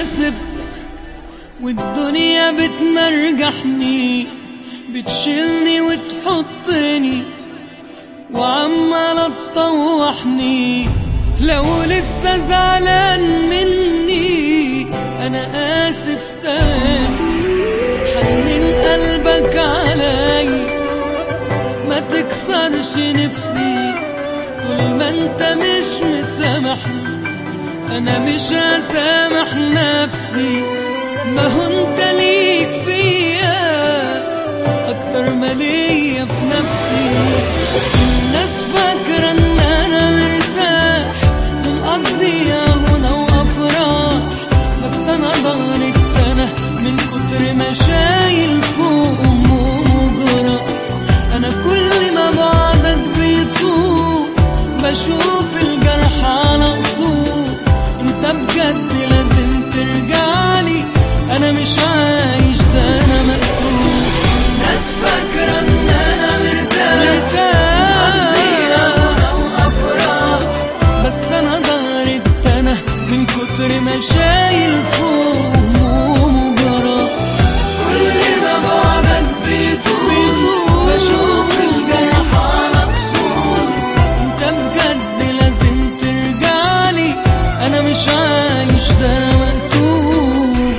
آسف والدنيا بتمرجحني بتشيلني وتحطني وعمالة تطوحني لو لسه زعلان مني أنا آسف سامح حنن قلبك علي ما تكسرش نفسي طول ما انت مش مسامحني انا مش هسامح نفسي ما هو انت ليك فيا اكتر ما ليا في نفسي الناس فاكرة ان انا مرتاح ومقضيها هنا وافراح بس انا ضهري اتنى من كتر ما شايل فوق هموم وجرح انا كل ما بعدك بيطول بشوف الجرح على قصور انت بجد لازم ترجعلي انا مش عايش ده انا مقتول ناس فاكرة ان انا مرتاح مرتاح وافراح بس انا ضهري اتنى من كتر ما شايل فوق هموم وجرح كل ما بعدك بيطول بشوف الجرح على كسور انت بجد لازم ترجعلي انا مش عايش ده انا مقتول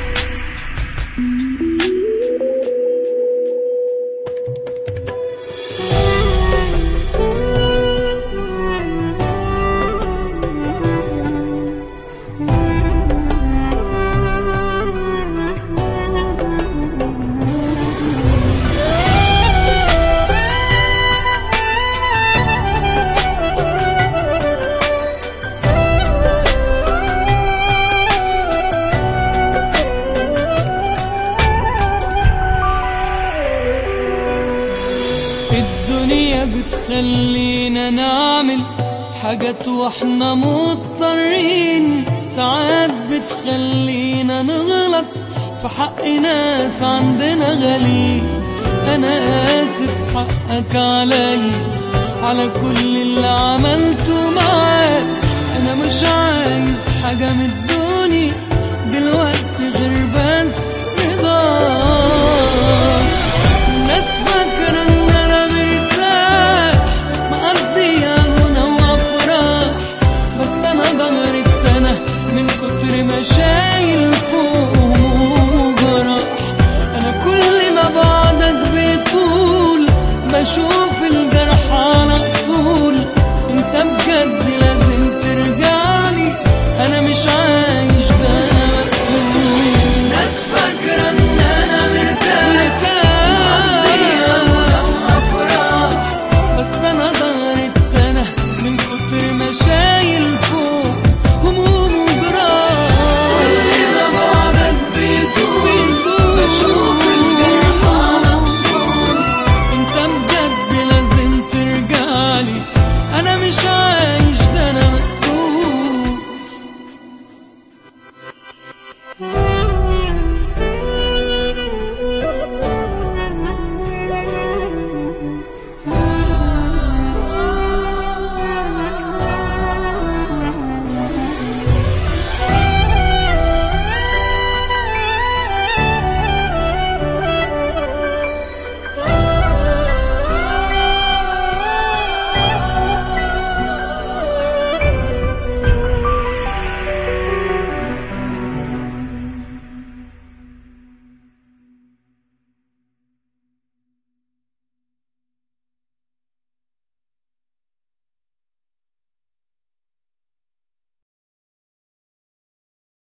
الدنيا بتخلينا نعمل حاجات واحنا مضطرين ساعات بتخلينا نغلط في حق ناس عندنا غالي انا اسف حقك علي على كل اللي عملته معاك انا مش عايز حاجة من